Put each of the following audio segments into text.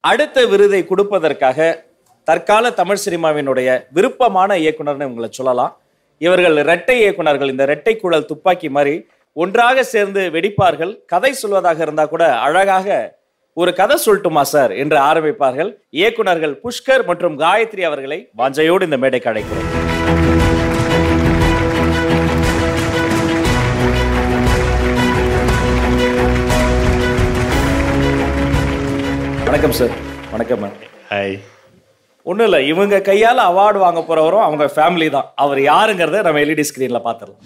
அடுத்த விருதை கொடுப்பதற்காக தற்கால தமிழ் சினிமாவினுடைய விருப்பமான இயக்குனர்னு உங்களை சொல்லலாம் இவர்கள் இரட்டை இயக்குனர்கள் இந்த இரட்டை குழல் துப்பாக்கி மாதிரி ஒன்றாக சேர்ந்து வெடிப்பார்கள் கதை சொல்வதாக இருந்தா கூட அழகாக ஒரு கதை சொல்லட்டுமா சார் என்று ஆரம்பிப்பார்கள் இயக்குனர்கள் புஷ்கர் மற்றும் காயத்ரி அவர்களை வாஞ்சையோடு இந்த மேடைக்கு அழைக்கிறேன் வணக்கம் சார் வணக்கம் மேம் ஹாய் ஒன்றும் இல்லை இவங்க கையால் அவார்டு வாங்க போறவரும் அவங்க ஃபேமிலி தான் அவர் யாருங்கிறத நம்ம எல்இடி ஸ்கிரீன்ல பார்த்துடலாம்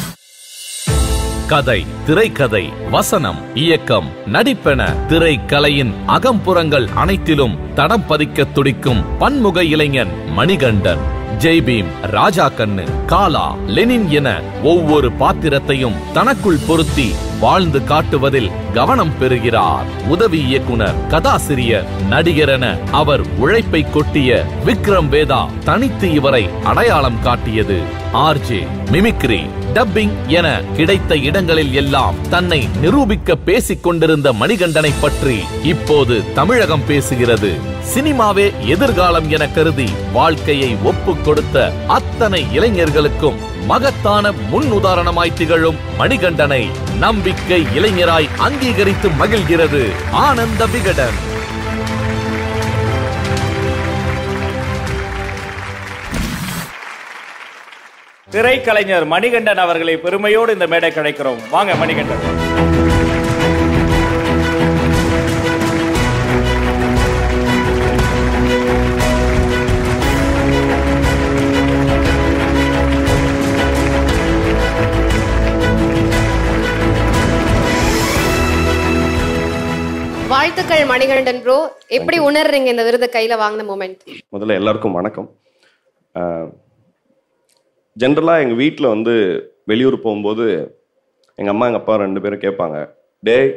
கதை திரைக்கதை வசனம் இயக்கம் நடிப்பென திரைக்கலையின் அகம்புறங்கள் அனைத்திலும் தடம் பதிக்க துடிக்கும் பன்முக இளைஞன் மணிகண்டன் ஜெய்பீம் ராஜா கண்ணு காலா லெனின் என ஒவ்வொரு பாத்திரத்தையும் தனக்குள் பொருத்தி வாழ்ந்து காட்டுவதில் கவனம் பெறுகிறார் உதவி இயக்குனர் கதாசிரியர் நடிகர் என அவர் உழைப்பை கொட்டிய விக்ரம் வேதா தனித்து இவரை அடையாளம் காட்டியது ஆர்ஜே மிமிக்ரி டப்பிங் என கிடைத்த இடங்களில் எல்லாம் தன்னை நிரூபிக்க பேசிக் கொண்டிருந்த மணிகண்டனை பற்றி இப்போது தமிழகம் பேசுகிறது சினிமாவே எதிர்காலம் என கருதி வாழ்க்கையை ஒப்புக் கொடுத்த அத்தனை இளைஞர்களுக்கும் மகத்தான முன் உதாரணமாய் திகழும் மணிகண்டனை நம்பிக்கை இளைஞராய் அங்கீகரித்து மகிழ்கிறது ஆனந்த விகடன் திரைக்கலைஞர் மணிகண்டன் அவர்களை பெருமையோடு இந்த மேடை கிடைக்கிறோம் வாங்க மணிகண்டன் வாழ்த்துக்கள் மணிகண்டன் ப்ரோ எப்படி உணர்றீங்க இந்த விருதை கையில வாங்கின மூமெண்ட் முதல்ல எல்லாருக்கும் வணக்கம் ஜென்ரலாக எங்கள் வீட்டில் வந்து வெளியூர் போகும்போது எங்கள் அம்மா எங்கள் அப்பா ரெண்டு பேரும் கேட்பாங்க டேய்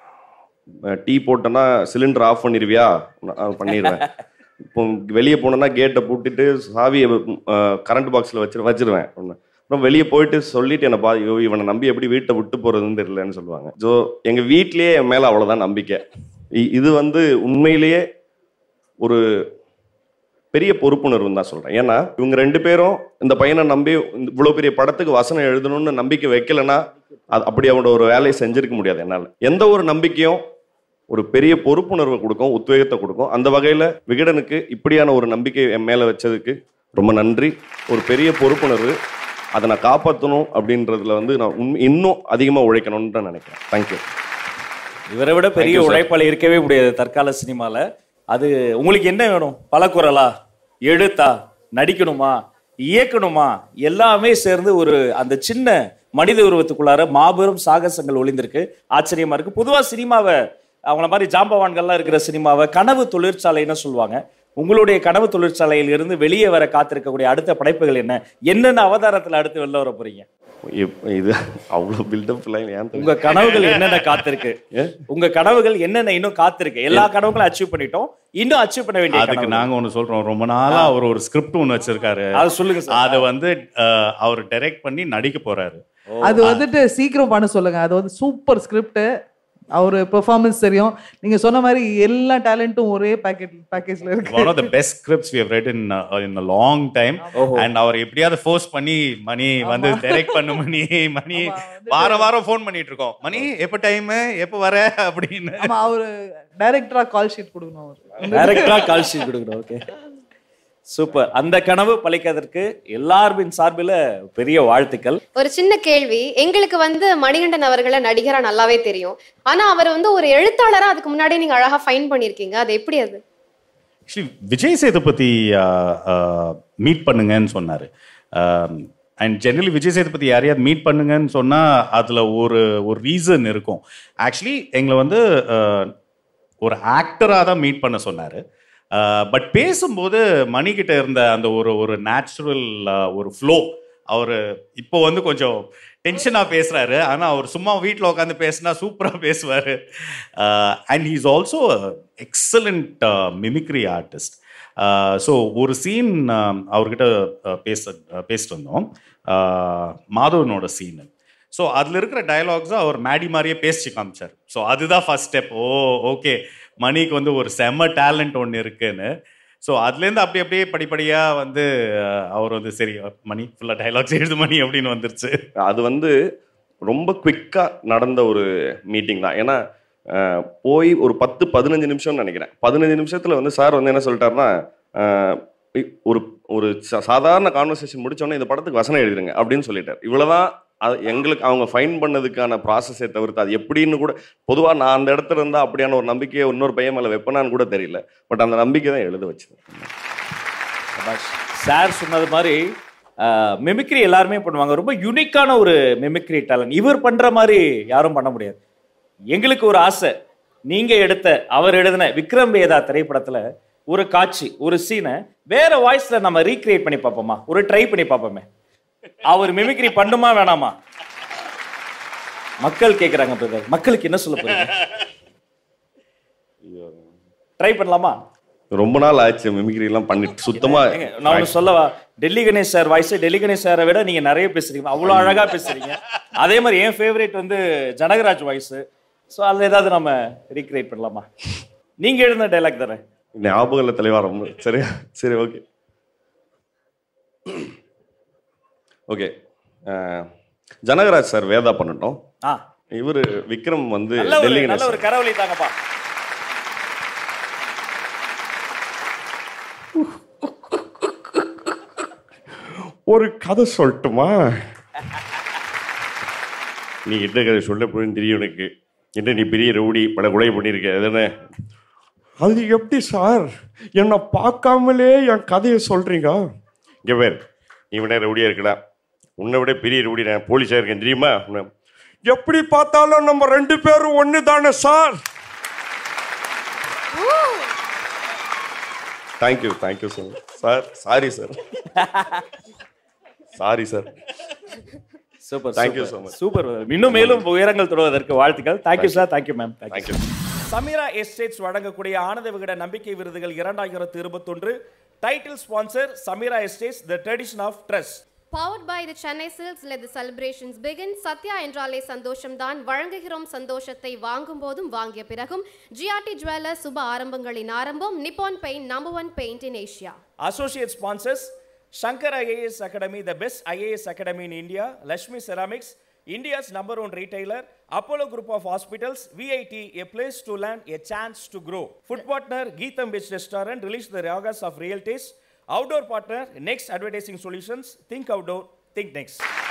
டீ போட்டேன்னா சிலிண்டர் ஆஃப் பண்ணிடுவியா நான் பண்ணிடுவேன் இப்போ வெளியே போனேன்னா கேட்டை பூட்டிட்டு சாவியை கரண்ட் பாக்ஸில் வச்சிரு வச்சிருவேன் ஒன்று அப்புறம் வெளியே போயிட்டு சொல்லிட்டு என்னை பா ஐயோ, இவனை நம்பி எப்படி வீட்டை விட்டு போகிறதுன்னு தெரியலன்னு சொல்லுவாங்க ஸோ எங்கள் வீட்லேயே என் மேலே அவ்வளோதான் நம்பிக்கை இ- இது வந்து உண்மையிலேயே ஒரு பெரிய பொறுப்புணர்வுன்னு தான் சொல்றேன் ஏன்னா இவங்க ரெண்டு பேரும் இந்த பையனை நம்பி இந்த இவ்வளவு பெரிய படத்துக்கு வசனம் எழுதணும்னு நம்பிக்கை வைக்கலன்னா அது அப்படி அவனோட ஒரு வேலையை செஞ்சிருக்க முடியாது என்னால எந்த ஒரு நம்பிக்கையும் ஒரு பெரிய பொறுப்புணர்வை கொடுக்கும் உத்வேகத்தை கொடுக்கும் அந்த வகையில விகடனுக்கு இப்படியான ஒரு நம்பிக்கை என் மேல வச்சதுக்கு ரொம்ப நன்றி ஒரு பெரிய பொறுப்புணர்வு அதை நான் காப்பாற்றணும் அப்படின்றதுல வந்து நான் உண்மை இன்னும் அதிகமாக உழைக்கணும்னு தான் நினைக்கிறேன் தேங்க்யூ இவரை விட பெரிய Thank you, sir. உழைப்பாளி இருக்கவே முடியாது தற்கால சினிமால அது உங்களுக்கு என்ன வேணும் பலக்குரலா எழுத்தா நடிக்கணுமா இயக்கணுமா எல்லாமே சேர்ந்து ஒரு அந்த சின்ன மனித உருவத்துக்குள்ளார மாபெரும் சாகசங்கள் ஒளிந்திருக்கு ஆச்சரியமா இருக்கு பொதுவா சினிமாவை அவங்கள மாதிரி ஜாம்பவான்கள்லாம் இருக்கிற சினிமாவை கனவு தொழிற்சாலைன்னு சொல்லுவாங்க உங்களுடைய கனவு தொழிற்சாலையில் இருந்து வெளியே வர காத்திருக்கக்கூடிய அடுத்த படைப்புகள் என்ன என்னென்ன அவதாரத்துல அடுத்து வெளில வர போறீங்க இப்- இது அவ்வளோ பில்டப் லைன் ஏன் தெரியும்? உங்க கனவுகள் என்னென்ன காத்திருக்கு உங்க கனவுகள் என்னென்ன இன்னும் காத்திருக்கு எல்லா கனவுகளும் அச்சீவ் பண்ணிட்டோம் இன்னும் அச்சீவ் பண்ண வேண்டிய அதுக்கு கனவுகள். நாங்க ஒண்ணு சொல்றோம் ரொம்ப நாளா அவர் ஒரு ஸ்கிரிப்ட் ஒண்ணு வச்சிருக்காரு அது சொல்லுங்க சார் அத வந்து அஹ், அவர் டைரக்ட் பண்ணி நடிக்க போறாரு அது வந்துட்டு சீக்கிரம் பண்ண சொல்லுங்க அது வந்து சூப்பர் ஸ்கிரிப்ட் அவரு பெர்ஃபார்மன்ஸ் தெரியும் நீங்க சொன்ன மாதிரி எல்லா டேலண்ட்டும் ஒரே பேக்கெட் பேக்கேஜ்ல இருக்கு one of the best scripts we have read in in a long time ஓஹோ. அண்ட் அவர் எப்படியாவது ஃபோர்ஸ் பண்ணி மணி வந்து டைரக்ட் பண்ணு மணி மணி ஆமா, வந்துட்டு- வார வாரம் ஃபோன் பண்ணிட்டு இருக்கோம் மணி எப்ப டைம் எப்ப வர அப்படின்னு ஆமா அவரு டைரக்டரா கால் ஷீட் கொடுக்கணும் அவரு டைரக்டரா கால் ஷீட் கொடுக்கணும் ஓகே சூப்பர் அந்த கனவு பழிக்கிறதுக்கு எல்லாருமின் சார்பில் பெரிய வாழ்த்துக்கள் ஒரு சின்ன கேள்வி எங்களுக்கு வந்து மணிகண்டன் அவர்களை நடிகரா நல்லாவே தெரியும் ஆனா அவர் வந்து ஒரு எழுத்தாளரா அதுக்கு முன்னாடி நீங்க அழகா ஃபைன் பண்ணிருக்கீங்க அது எப்படி அது ஆக்சுவலி விஜய் சேதுபதி மீட் பண்ணுங்கன்னு சொன்னார் அண்ட் ஜெனரலி விஜய் சேதுபதி யாரையாவது மீட் பண்ணுங்கன்னு சொன்னால் அதில் ஒரு ஒரு ரீசன் இருக்கும் ஆக்சுவலி எங்களை வந்து ஆஹ், ஒரு ஆக்டராக தான் மீட் பண்ண சொன்னார் பட் பேசும்போது மணிக்கிட்ட இருந்த அந்த ஒரு ஒரு நேச்சுரல் ஒரு ஃப்ளோ அவர் இப்போ வந்து கொஞ்சம் டென்ஷனாக பேசுகிறாரு ஆனால் அவர் சும்மா வீட்டில் உட்காந்து பேசினா சூப்பராக பேசுவார் and he's also excellent mimicry artist so ஒரு சீன் அவர்கிட்ட uh, பேச uh, பேசிட்டு வந்தோம் uh, மாதவனோட சீனு ஸோ அதில் இருக்கிற டயலாக்ஸை அவர் மேடி மாதிரியே பேசி காமிச்சார் ஸோ அதுதான் ஃபர்ஸ்ட் ஸ்டெப் ஓ ஓகே மணிக்கு வந்து ஒரு செம்ம டேலண்ட் ஒன்று இருக்குன்னு ஸோ அதுலேருந்து அப்படி அப்படியே படிப்படியாக வந்து அஹ், அவர் வந்து சரி மணி ஃபுல்லாக டயலாக்ஸ் எழுது மணி அப்படின்னு வந்துருச்சு அது வந்து ரொம்ப குவிக்காக நடந்த ஒரு மீட்டிங் தான் ஏன்னா அஹ், போய் ஒரு பத்து பதினஞ்சு நிமிஷம்னு நினைக்கிறேன் பதினஞ்சு நிமிஷத்தில் வந்து சார் வந்து என்ன சொல்லிட்டாருன்னா அஹ், இ- ஒரு ஒரு சா- சாதாரண கான்வர்சேஷன் முடிச்சோடனே இந்த படத்துக்கு வசனம் எழுதிருங்க அப்படின்னு சொல்லிட்டார் இவ்வளவுதான் அது எங்களுக்கு அவங்க ஃபைன் பண்ணதுக்கான ப்ராசஸை தவிர்த்து அது எப்படின்னு கூட பொதுவாக நான் அந்த இடத்துல இருந்தால் அப்படியான ஒரு நம்பிக்கையை இன்னொரு பையன் மேலே வைப்பனான்னு கூட தெரியல பட் அந்த நம்பிக்கை தான் எழுத வச்சது சார் சொன்னது மாதிரி மிமிக்ரி எல்லாருமே பண்ணுவாங்க ரொம்ப யூனிக்கான ஒரு மிமிக்ரி டேலண்ட் இவர் பண்ற மாதிரி யாரும் பண்ண முடியாது எங்களுக்கு ஒரு ஆசை நீங்க எடுத்த அவர் எழுதின விக்ரம் வேதா திரைப்படத்துல ஒரு காட்சி ஒரு சீனை வேற வாய்ஸ்ல நம்ம ரீக்ரியேட் பண்ணி பார்ப்போமா ஒரு ட்ரை பண்ணி பார்ப்போமே அவர் மிமிக்ரி பண்ணுமா வேணாமா மக்கள் கேக்குறாங்க பிரதர் மக்களுக்கு என்ன சொல்ல போறீங்க ட்ரை பண்ணலாமா ரொம்ப நாள் ஆச்சு மிமிக்ரி எல்லாம் பண்ணிட்டு சுத்தமா ஏங்க, நான் ஒண்ணு சொல்லவா டெல்லி கணேஷ் சார் வாய்ஸ் டெல்லி கணேஷ் சாரை விட நீங்க நிறைய பேசுறீங்க அவ்வளவு அழகா பேசுறீங்க அதே மாதிரி என் ஃபேவரேட் வந்து ஜனகராஜ் வாய்ஸ் ஸோ அதுல ஏதாவது நம்ம ரீக்ரியேட் பண்ணலாமா நீங்க எழுதின டைலாக் தானே ஞாபகம் இல்லை தலைவா ரொம்ப சரியா சரி okay okay Janagaraj sir Veda பண்ணட்டும் ஆ இவர் விக்ரம் வந்து நல்ல ஒரு டெல்லி நல்ல ஒரு கரவழி தாங்கப்பா ஒரு கதை சொல்லட்டுமா நீ என்ன கதை சொல்ல போறேன்னு தெரியும் எனக்கு என்ன நீ பெரிய ரவுடி பல கொலை பண்ணியிருக்க அதுதானே அது எப்படி சார் என்னை பார்க்காமலே என் கதையை சொல்றீங்க இங்கே பேர் நீ விட ரவுடியா இருக்கலாம் உன்னை விட பெரிய ரவுடி நான் போலீஸாக இருக்கேன் தெரியுமா உன்னை- எப்படி பார்த்தாலும் நம்ம ரெண்டு பேரும் ஒன்று தானே sir thank you thank you sir sir sorry sir sorry sir super Thank you so much. Super இன்னும் மேலும் உயரங்கள் தொடர்வதற்கு வாழ்த்துக்கள் thank you sir thank you ma'am thank you Sameera estates வழங்கக்கூடிய ஆனந்த விகட நம்பிக்கை விருதுகள் இரண்டாயிரத்து இருபத்தொன்று title sponsor Sameera estates the tradition of trust Powered by the Chennai Silks, let the celebrations begin. Sathya என்றாலே சந்தோஷம் தான் வழங்குகிறோம் சந்தோஷத்தை வாங்கும் போதும் வாங்கிய பிறகும் ஜிஆர்டி ஜுவல்லர்ஸ் சுப ஆரம்பங்களின் ஆரம்பம் Nippon paint number one paint in Asia associate sponsors Shankar IAS academy the best IAS academy in India Lakshmi ceramics India's number one retailer Apollo group of hospitals VIT a place to learn a chance to grow food partner Geetham பெச் restaurant relish the ragas of real taste outdoor partner next advertising solutions think outdoor think next